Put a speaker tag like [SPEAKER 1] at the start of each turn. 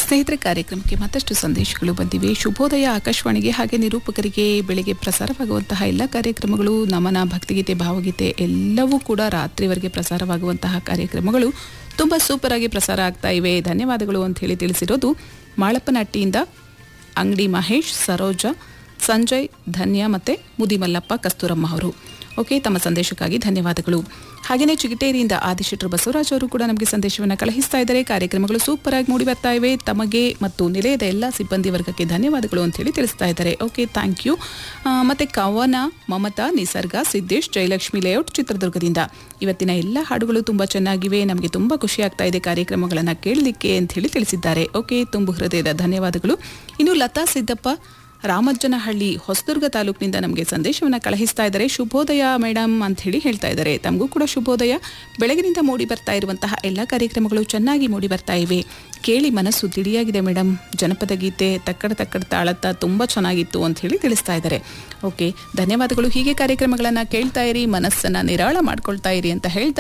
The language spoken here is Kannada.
[SPEAKER 1] ಸ್ನೇಹಿತರೆ ಕಾರ್ಯಕ್ರಮಕ್ಕೆ ಮತ್ತಷ್ಟು ಸಂದೇಶಗಳು ಬಂದಿವೆ ಶುಭೋದಯ ಆಕಾಶವಾಣಿಗೆ ಹಾಗೆ ನಿರೂಪಕರಿಗೆ ಬೆಳಿಗ್ಗೆ ಪ್ರಸಾರವಾಗುವಂತಹ ಎಲ್ಲ ಕಾರ್ಯಕ್ರಮಗಳು ನಮನ ಭಕ್ತಿಗೀತೆ ಭಾವಗೀತೆ ಎಲ್ಲವೂ ಕೂಡ ರಾತ್ರಿವರೆಗೆ ಪ್ರಸಾರವಾಗುವಂತಹ ಕಾರ್ಯಕ್ರಮಗಳು ತುಂಬ ಸೂಪರ್ ಆಗಿ ಪ್ರಸಾರ ಆಗ್ತಾ ಇವೆ ಧನ್ಯವಾದಗಳು ಅಂತ ಹೇಳಿ ತಿಳಿಸಿರೋದು ಮಾಳಪ್ಪನಹಟ್ಟಿಯಿಂದ ಅಂಗಡಿ ಮಹೇಶ್ ಸರೋಜ ಸಂಜಯ್ ಧನ್ಯ ಮತ್ತು ಮುದಿಮಲ್ಲಪ್ಪ ಕಸ್ತೂರಮ್ಮ ಅವರು ಓಕೆ ತಮ್ಮ ಸಂದೇಶಕ್ಕಾಗಿ ಧನ್ಯವಾದಗಳು ಹಾಗೆಯೇ ಚಿಗಟೇರಿಯಿಂದ ಆದಿಶೆಟ್ರು ಬಸವರಾಜ್ ಅವರು ಕೂಡ ನಮಗೆ ಸಂದೇಶವನ್ನು ಕಳುಹಿಸ್ತಾ ಇದ್ದಾರೆ ಕಾರ್ಯಕ್ರಮಗಳು ಸೂಪರ್ ಆಗಿ ಮೂಡಿ ಬರ್ತಾ ಇವೆ ತಮಗೆ ಮತ್ತು ನಿಲಯದ ಎಲ್ಲ ಸಿಬ್ಬಂದಿ ವರ್ಗಕ್ಕೆ ಧನ್ಯವಾದಗಳು ಅಂತ ಹೇಳಿ ತಿಳಿಸ್ತಾ ಇದ್ದಾರೆ ಓಕೆ ಥ್ಯಾಂಕ್ ಯು ಮತ್ತೆ ಕವನ ಮಮತಾ ನಿಸರ್ಗ ಸಿದ್ದೇಶ್ ಜಯಲಕ್ಷ್ಮಿ ಲೇಔಟ್ ಚಿತ್ರದುರ್ಗದಿಂದ ಇವತ್ತಿನ ಎಲ್ಲ ಹಾಡುಗಳು ತುಂಬ ಚೆನ್ನಾಗಿವೆ ನಮಗೆ ತುಂಬ ಖುಷಿ ಆಗ್ತಾ ಇದೆ ಕಾರ್ಯಕ್ರಮಗಳನ್ನು ಕೇಳಲಿಕ್ಕೆ ಅಂತ ಹೇಳಿ ತಿಳಿಸಿದ್ದಾರೆ ಓಕೆ ತುಂಬು ಹೃದಯದ ಧನ್ಯವಾದಗಳು ಇನ್ನು ಲತಾ ಸಿದ್ದಪ್ಪ ರಾಮಜ್ಜನಹಳ್ಳಿ ಹೊಸದುರ್ಗ ತಾಲೂಕಿನಿಂದ ನಮಗೆ ಸಂದೇಶವನ್ನು ಕಳುಹಿಸ್ತಾ ಇದ್ದಾರೆ ಶುಭೋದಯ ಮೇಡಮ್ ಅಂತ ಹೇಳಿ ಹೇಳ್ತಾ ಇದ್ದಾರೆ ತಮಗೂ ಕೂಡ ಶುಭೋದಯ ಬೆಳಗಿನಿಂದ ಮೂಡಿ ಬರ್ತಾ ಇರುವಂತಹ ಎಲ್ಲ ಕಾರ್ಯಕ್ರಮಗಳು ಚೆನ್ನಾಗಿ ಮೂಡಿ ಬರ್ತಾ ಇವೆ ಕೇಳಿ ಮನಸ್ಸು ತಿಳಿಯಾಗಿದೆ ಮೇಡಮ್ ಜನಪದ ಗೀತೆ ತಕ್ಕಡ ತಕ್ಕಡ ತಾಳತ್ತ ತುಂಬ ಚೆನ್ನಾಗಿತ್ತು ಅಂತ ಹೇಳಿ ತಿಳಿಸ್ತಾ ಇದ್ದಾರೆ ಓಕೆ ಧನ್ಯವಾದಗಳು ಹೀಗೆ ಕಾರ್ಯಕ್ರಮಗಳನ್ನು ಕೇಳ್ತಾ ಇರಿ ಮನಸ್ಸನ್ನು ನಿರಾಳ ಮಾಡ್ಕೊಳ್ತಾ ಇರಿ ಅಂತ ಹೇಳ್ತಾ